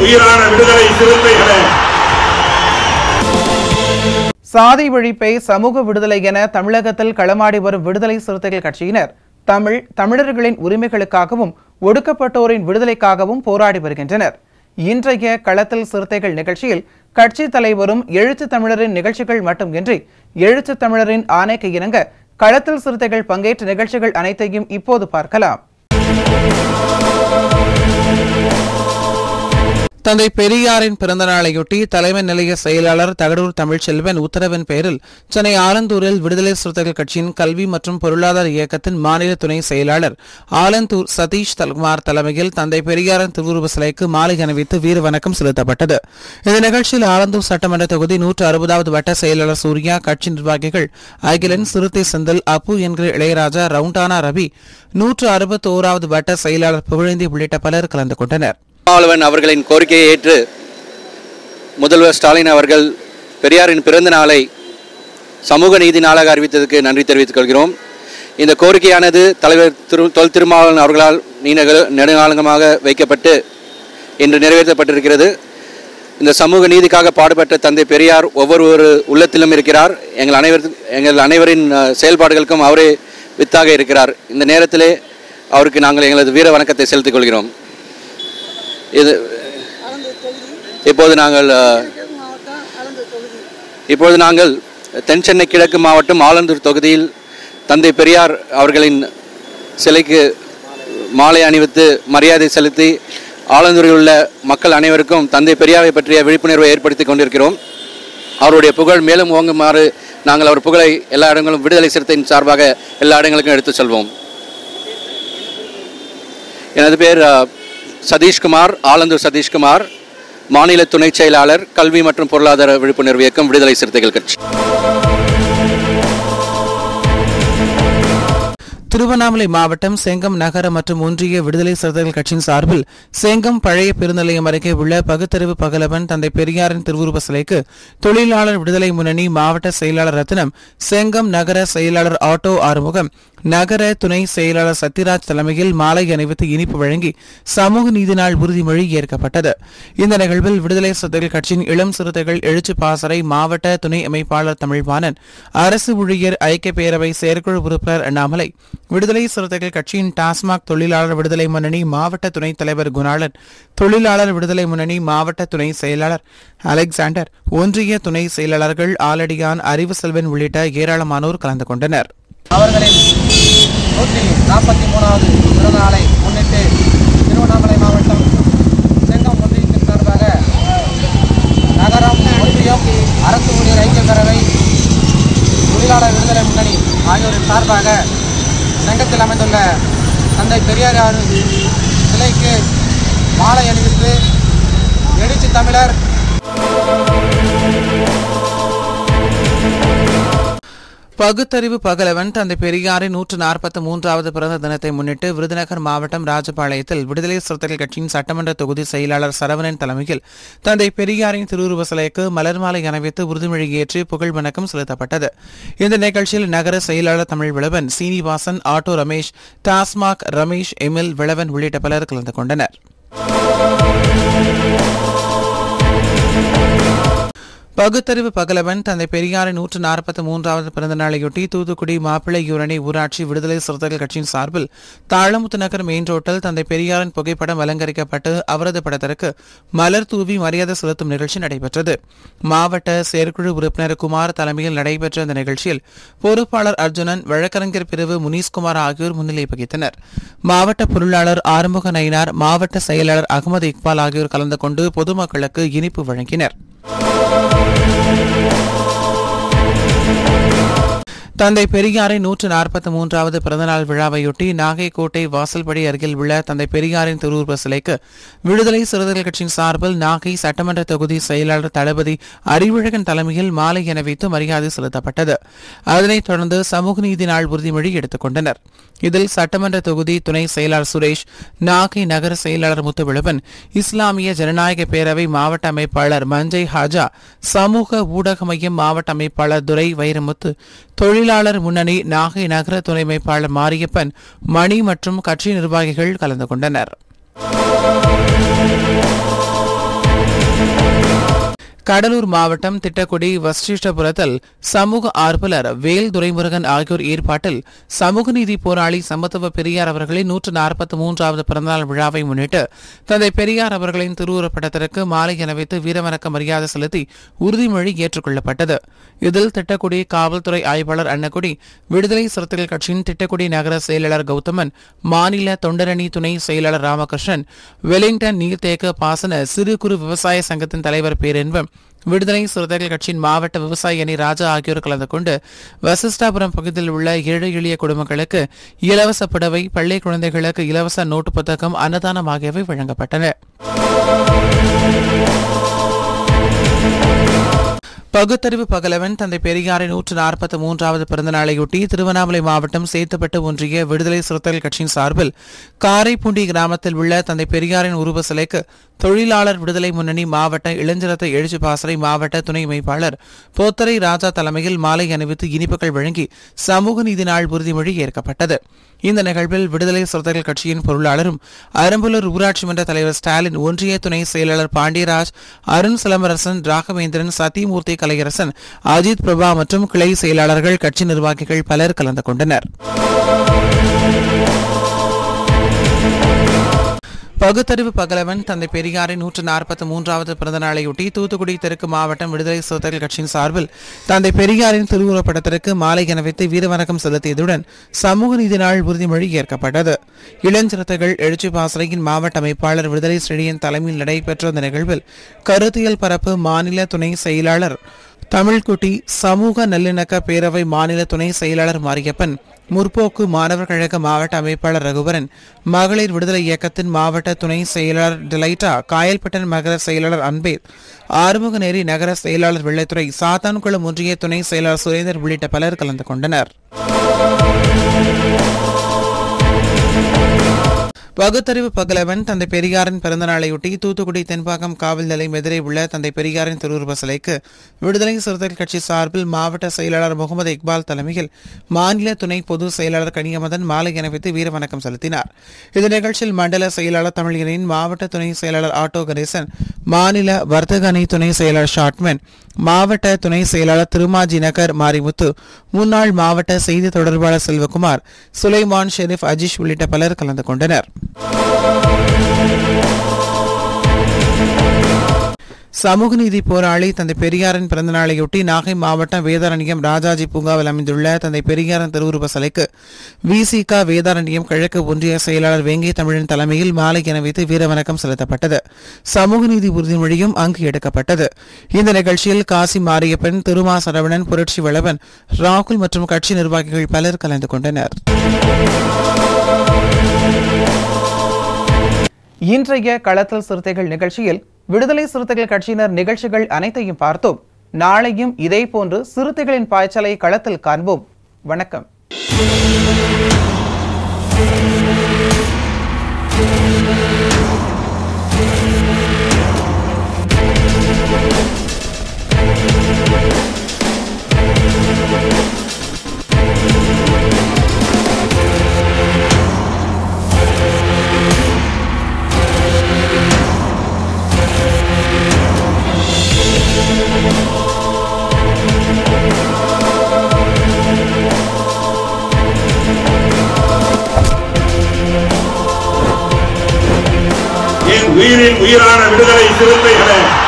உயிரான விடுதலை சிறுத்தைகளே சாதி ஒழிப்பை சமூக விடுதலை என தமிழகத்தில் களமாடி வரும் விடுதலை சிறுத்தைகள் கட்சியினர் தமிழ் தமிழர்களின் உரிமைகளுக்காகவும் ஒடுக்கப்பட்டோரின் விடுதலைக்காகவும் போராடி வருகின்றனர் இன்றைய களத்தில் சிறுத்தைகள் நிகழ்ச்சியில் கட்சி தலைவரும் எழுத்து தமிழரின் நிகழ்ச்சிகள் மட்டுமின்றி எழுத்து தமிழரின் ஆணைக்கு இணங்க களத்தில் சிறுத்தைகள் பங்கேற்ற நிகழ்ச்சிகள் அனைத்தையும் இப்போது பார்க்கலாம் தந்தை பெரியாரின் பிறந்த நாளையொட்டி தலைமை நிலைய செயலாளர் தகடூர் தமிழ்ச்செல்வன் உத்தரவின் பேரில் சென்னை ஆலந்தூரில் விடுதலை சிறுத்தைகள் கட்சியின் கல்வி மற்றும் பொருளாதார இயக்கத்தின் மாநில துணை செயலாளர் ஆலந்தூர் சதீஷ் தல்குமார் தலைமையில் தந்தை பெரியாரின் திருவுருவ சிலைக்கு மாலை அணிவித்து வீர வணக்கம் செலுத்தப்பட்டது இந்த நிகழ்ச்சியில் ஆலந்தூர் சட்டமன்ற தொகுதி நூற்று அறுபதாவது வட்ட செயலாளர் சூர்யா கட்சி நிர்வாகிகள் அகிலன் சிறுத்தை செந்தில் அப்பு என்கிற இளையராஜா ரவுண்டானா ரவி நூற்று அறுபத்தி ஓராவது வட்ட செயலாளர் புகழேந்தி உள்ளிட்ட பலர் கலந்து கொண்டனர் திருமாவளவன் அவர்களின் கோரிக்கையை ஏற்று முதல்வர் ஸ்டாலின் அவர்கள் பெரியாரின் பிறந்த நாளை சமூக நீதி நாளாக அறிவித்ததற்கு நன்றி தெரிவித்துக் கொள்கிறோம் இந்த கோரிக்கையானது தலைவர் திரு தொல் திருமாவளவன் அவர்களால் நீண்ட நெடுங்காலங்கமாக வைக்கப்பட்டு இன்று நிறைவேற்றப்பட்டிருக்கிறது இந்த சமூக நீதிக்காக பாடுபட்ட தந்தை பெரியார் ஒவ்வொரு உள்ளத்திலும் இருக்கிறார் எங்கள் அனைவர் எங்கள் அனைவரின் அஹ், செயல்பாடுகளுக்கும் அவரே வித்தாக இருக்கிறார் இந்த நேரத்திலே அவருக்கு நாங்கள் எங்களது வீர வணக்கத்தை செலுத்திக் கொள்கிறோம் இது இப்போது நாங்கள் அஹ், இப்பொழுது நாங்கள் தென் சென்னை கிழக்கு மாவட்டம் ஆலந்தூர் தொகுதியில் தந்தை பெரியார் அவர்களின் சிலைக்கு மாலை அணிவித்து மரியாதை செலுத்தி ஆலந்தூரில் உள்ள மக்கள் அனைவருக்கும் தந்தை பெரியாரை பற்றிய விழிப்புணர்வை ஏற்படுத்தி கொண்டிருக்கிறோம் அவருடைய புகழ் மேலும் ஓங்குமாறு நாங்கள் அவர் புகழை எல்லா இடங்களும் விடுதலை சிறுத்தையின் சார்பாக எல்லா இடங்களுக்கும் எடுத்து செல்வோம் எனது பேர் அஹ், சதீஷ்குமார் ஆலந்தூர் சதீஷ்குமார் மாநில துணை செயலாளர் கல்வி மற்றும் பொருளாதார விழிப்புணர்வு இயக்கம் விடுதலை சிறுத்தைகள் கட்சி திருவண்ணாமலை மாவட்டம் செங்கம் நகர மற்றும் ஒன்றிய விடுதலை சிறுத்தைகள் கட்சியின் சார்பில் செங்கம் பழைய பெருநிலையம் அருகே உள்ள பகுத்தறிவு பகலவன் தந்தை பெரியாரின் திருவுருவ சிலைக்கு தொழிலாளர் விடுதலை முன்னணி மாவட்ட செயலாளர் ரத்னம் செங்கம் நகர செயலாளர் ஆட்டோ ஆறுமுகம் நகர துணை செயலாளர் சத்யராஜ் தலைமையில் மாலை அணிவித்து இனிப்பு வழங்கி சமூக நீதி நாள் உறுதிமொழி ஏற்கப்பட்டது இந்த நிகழ்வில் விடுதலை சிறுத்தைகள் கட்சியின் இளம் சிறுத்தைகள் எழுச்சி பாசறை மாவட்ட துணை அமைப்பாளர் தமிழ்வாணன் அரசு ஊழியர் ஐக்கிய பேரவை செயற்குழு உறுப்பினர் அண்ணாமலை விடுதலை சிறுத்தைகள் கட்சியின் டாஸ்மாக் தொழிலாளர் விடுதலை முன்னணி மாவட்ட துணைத் தலைவர் குணாளன் தொழிலாளர் விடுதலை முன்னணி மாவட்ட துணை செயலாளர் அலெக்சாண்டர் ஒன்றிய துணை செயலாளர்கள் ஆலடியான் அறிவு செல்வன் உள்ளிட்ட ஏராளமானோர் கலந்து கொண்டனர் அவர்களின் நூற்றி நாற்பத்தி மூணாவது பிறந்த நாளை முன்னிட்டு திருவண்ணாமலை மாவட்டம் செங்கம் ஒன்றியத்தின் சார்பாக நகரம் ஒன்றியம் அரசு ஊழியர் ஐக்கிய பேரவை தொழிலாளர் விடுதலை முன்னணி ஆகியோரின் சார்பாக செங்கத்தில் அமைந்துள்ள தந்தை பெரியார் சிலைக்கு மாலை அணிவித்து எழுச்சி தமிழர் பகுத்தறிவு பகலவன் தந்தை பெரியாரின் நூற்று நாற்பத்தி மூன்றாவது பிறந்த தினத்தை முன்னிட்டு விருதுநகர் மாவட்டம் ராஜபாளையத்தில் விடுதலை சிறுத்தைகள் கட்சியின் சட்டமன்ற தொகுதி செயலாளர் சரவணன் தலைமையில் தந்தை பெரியாரின் திருவுருவ சிலைக்கு மலர் மாலை அணிவித்து உறுதிமொழி ஏற்றி புகழ் வணக்கம் செலுத்தப்பட்டது இந்த நிகழ்ச்சியில் நகர செயலாளர் தமிழ் விளவன் சீனிவாசன் ஆட்டோ ரமேஷ் டாஸ்மாக் ரமேஷ் எமில் விளவன் உள்ளிட்ட பலர் கலந்து கொண்டனர் பகுத்தறிவு பகலவன் தந்தை பெரியாரின் நூற்று நாற்பத்தி மூன்றாவது பிறந்த நாளையொட்டி தூத்துக்குடி மாப்பிள்ளையூரணி ஊராட்சி விடுதலை சிறுத்தைகள் கட்சியின் சார்பில் தாழமுத்து நகர் மெயின் ரோட்டில் தந்தை பெரியாரின் புகைப்படம் அலங்கரிக்கப்பட்டு அவரது படத்திற்கு மலர் தூவி மரியாதை செலுத்தும் நிகழ்ச்சி நடைபெற்றது மாவட்ட செயற்குழு உறுப்பினர் குமார் தலைமையில் நடைபெற்ற இந்த நிகழ்ச்சியில் பொறுப்பாளர் அர்ஜுனன் வழக்கறிஞர் பிரிவு முனீஸ்குமார் ஆகியோர் முன்னிலை வகித்தனர் மாவட்ட பொருளாளர் ஆறுமுக நயினார் மாவட்ட செயலாளர் அகமது இக்பால் ஆகியோர் கலந்து கொண்டு பொதுமக்களுக்கு இனிப்பு வழங்கினர் தந்தை பெரியாரின் நூற்று நாற்பத்தி மூன்றாவது பிறந்தநாள் விழாவையொட்டி நாகைக்கோட்டை வாசல்படி அருகில் உள்ள தந்தை பெரியாரின் திருவுருவ சிலைக்கு விடுதலை சிறுத்தைகள் கட்சியின் சார்பில் நாகை சட்டமன்ற தொகுதி செயலாளர் தளபதி அறிவுழகன் தலைமையில் மாலை அணிவித்து மரியாதை செலுத்தப்பட்டது அதனைத் தொடர்ந்து சமூக நீதி நாள் உறுதிமொழி எடுத்துக் கொண்டனர் இதில் சட்டமன்ற தொகுதி துணை செயலாளர் சுரேஷ் நாகை நகர செயலாளர் முத்துவிளவன் இஸ்லாமிய ஜனநாயக பேரவை மாவட்ட அமைப்பாளர் மஞ்சை ஹாஜா சமூக ஊடக மையம் மாவட்ட அமைப்பாளர் துரை வைரமுத்து தொழிலாளர் முன்னணி நாகை நகர துணை அமைப்பாளர் மாரியப்பன் மணி மற்றும் கட்சி நிர்வாகிகள் கலந்து கொண்டனர் கடலூர் மாவட்டம் திட்டக்குடி வசிஷ்டபுரத்தில் சமூக ஆர்வலர் வேல் துரைமுருகன் ஆகியோர் ஏற்பாட்டில் சமூக நீதி போராளி சமத்துவ பெரியார் அவர்களின் நூற்று நாற்பத்தி மூன்றாவது பிறந்தநாள் விழாவை முன்னிட்டு தந்தை பெரியார் அவர்களின் திருவுருப்படத்திற்கு மாலை அணிவித்து வீரவணக்க மரியாதை செலுத்தி உறுதிமொழி ஏற்றுக்கொள்ளப்பட்டது இதில் திட்டக்குடி காவல்துறை ஆய்வாளர் அன்னக்குடி விடுதலை சிறுத்தைகள் கட்சியின் திட்டக்குடி நகர செயலாளர் கௌதமன் மாநில தொண்டரணி துணை செயலாளர் ராமகிருஷ்ணன் வெலிங்டன் நீர்த்தேக்க பாசன சிறு குறு விவசாய சங்கத்தின் தலைவர் பேரென்பம் விடுதலை சிறுத்தைகள் கட்சியின் மாவட்ட விவசாயி அணி ராஜா ஆகியோர் கலந்து கொண்டு வசிஷ்டாபுரம் பகுதியில் உள்ள ஏழை எளிய குடும்பங்களுக்கு இலவச புடவை பள்ளி குழந்தைகளுக்கு இலவச நோட்டு புத்தகம் அன்னதானம் ஆகியவை வழங்கப்பட்டன பகுத்தறிவு பகலவன் தந்தை பெரியாரின் நூற்று நாற்பத்தி மூன்றாவது பிறந்த நாளையொட்டி திருவண்ணாமலை மாவட்டம் சேத்துப்பட்டு ஒன்றிய விடுதலை சிறுத்தைகள் கட்சியின் சார்பில் காரைப்பூண்டி கிராமத்தில் உள்ள தந்தை பெரியாரின் உருவ சிலைக்கு தொழிலாளர் விடுதலை முன்னணி மாவட்ட இளஞ்சிரத்தை எழுச்சி பாசறை மாவட்ட துணை அமைப்பாளர் போத்தரை ராஜா தலைமையில் மாலை அணிவித்து இனிப்புகள் வழங்கி சமூக நீதி நாள் உறுதிமொழி ஏற்கப்பட்டது இந்த நிகழ்வில் விடுதலை சிறுத்தைகள் கட்சியின் பொருளாளரும் அரும்பலூர் ஊராட்சி மன்ற தலைவர் ஸ்டாலின் ஒன்றிய துணை செயலாளர் பாண்டியராஜ் அருண் சிலம்பரசன் ராகவேந்திரன் சத்தியமூர்த்தி கலையரசன் அஜித் பிரபா மற்றும் கிளை செயலாளர்கள் கட்சி நிர்வாகிகள் பலர் கலந்து கொண்டனர் பகுத்தறிவு பகலவன் தந்தை பெரியாரின் நூற்று நாற்பத்தி மூன்றாவது பிறந்த நாளையொட்டி தூத்துக்குடி தெற்கு மாவட்டம் விடுதலை சிறுத்தைகள் கட்சியின் சார்பில் தந்தை பெரியாரின் திருவுருவப்படத்திற்கு மாலை அணிவித்து வீரவணக்கம் செலுத்தியதுடன் சமூக நீதி நாள் உறுதிமொழி ஏற்கப்பட்டது இளஞ்சிறுத்தைகள் எழுச்சி பாசறையின் மாவட்ட அமைப்பாளர் விடுதலை ஸ்ரீயின் தலைமையில் நடைபெற்ற இந்த நிகழ்வில் கருத்தியல் பரப்பு மாநில துணை செயலாளர் தமிழ்குட்டி சமூக நல்லிணக்க பேரவை மாநில துணை செயலாளர் மாரியப்பன் முற்போக்கு மாணவர் கழக மாவட்ட அமைப்பாளர் ரகுவரன் மகளிர் விடுதலை இயக்கத்தின் மாவட்ட துணை செயலாளர் டிலைட்டா காயல்பட்டன் நகர செயலாளர் அன்பேத் ஆறுமுகநேரி நகர செயலாளர் வெள்ளைத்துறை சாத்தான்குளம் ஒன்றிய துணை செயலாளர் சுரேந்தர் உள்ளிட்ட பலர் கலந்து கொண்டனர் பகுத்தறிவு பகலவன் தந்தை பெரியாரின் பிறந்த நாளையொட்டி தூத்துக்குடி தென்பாக்கம் காவல் நிலையம் எதிரே உள்ள தந்தை பெரியாரின் திருவுருவ சிலைக்கு விடுதலை சிறுத்தைகள் கட்சி சார்பில் மாவட்ட செயலாளர் முகமது இக்பால் தலைமையில் மாநில துணை பொது செயலாளர் கனியமதன் மாலை அணிவித்து வீரவணக்கம் செலுத்தினார் இந்த நிகழ்ச்சியில் மண்டல செயலாளர் தமிழகனின் மாவட்ட துணை செயலாளர் ஆட்டோ கணேசன் மாநில வர்த்தக அணி துணை செயலாளர் ஷாட்மேன் மாவட்ட துணை செயலாளர் திருமாஜி நகர் மாரிமுத்து முன்னாள் மாவட்ட செய்தி தொடர்பாளர் செல்வகுமார் சுலைமான் ஷெரீப் அஜீஷ் உள்ளிட்ட பலர் கலந்து கொண்டனர் சமூக நீதி போராளி தந்தை பெரியாரின் பிறந்த நாளையொட்டி நாகை மாவட்டம் வேதாரண்யம் ராஜாஜி பூங்காவில் அமைந்துள்ள தந்தை பெரியாரின் திருவுருவ சிலைக்கு விசிக வேதாரண்யம் கிழக்கு ஒன்றிய செயலாளர் வேங்கை தமிழன் தலைமையில் மாலை அணிவித்து வீரவணக்கம் செலுத்தப்பட்டது சமூக நீதி உறுதிமொழியும் அங்கு எடுக்கப்பட்டது இந்த நிகழ்ச்சியில் காசி மாரியப்பன் திருமா சரவணன் புரட்சி வளவன் ராகுல் மற்றும் கட்சி நிர்வாகிகள் பலர் கலந்து கொண்டனர் இன்றைய களத்தல் சிறுத்தைகள் நிகழ்ச்சியில் விடுதலை சிறுத்தைகள் கட்சியினர் நிகழ்ச்சிகள் அனைத்தையும் பார்த்தோம் நாளையும் இதேபோன்று சிறுத்தைகளின் பாய்ச்சலை களத்தில் காண்போம் வணக்கம் என் உயிரின் உயிரான விடுதலை சிறுத்தைகளே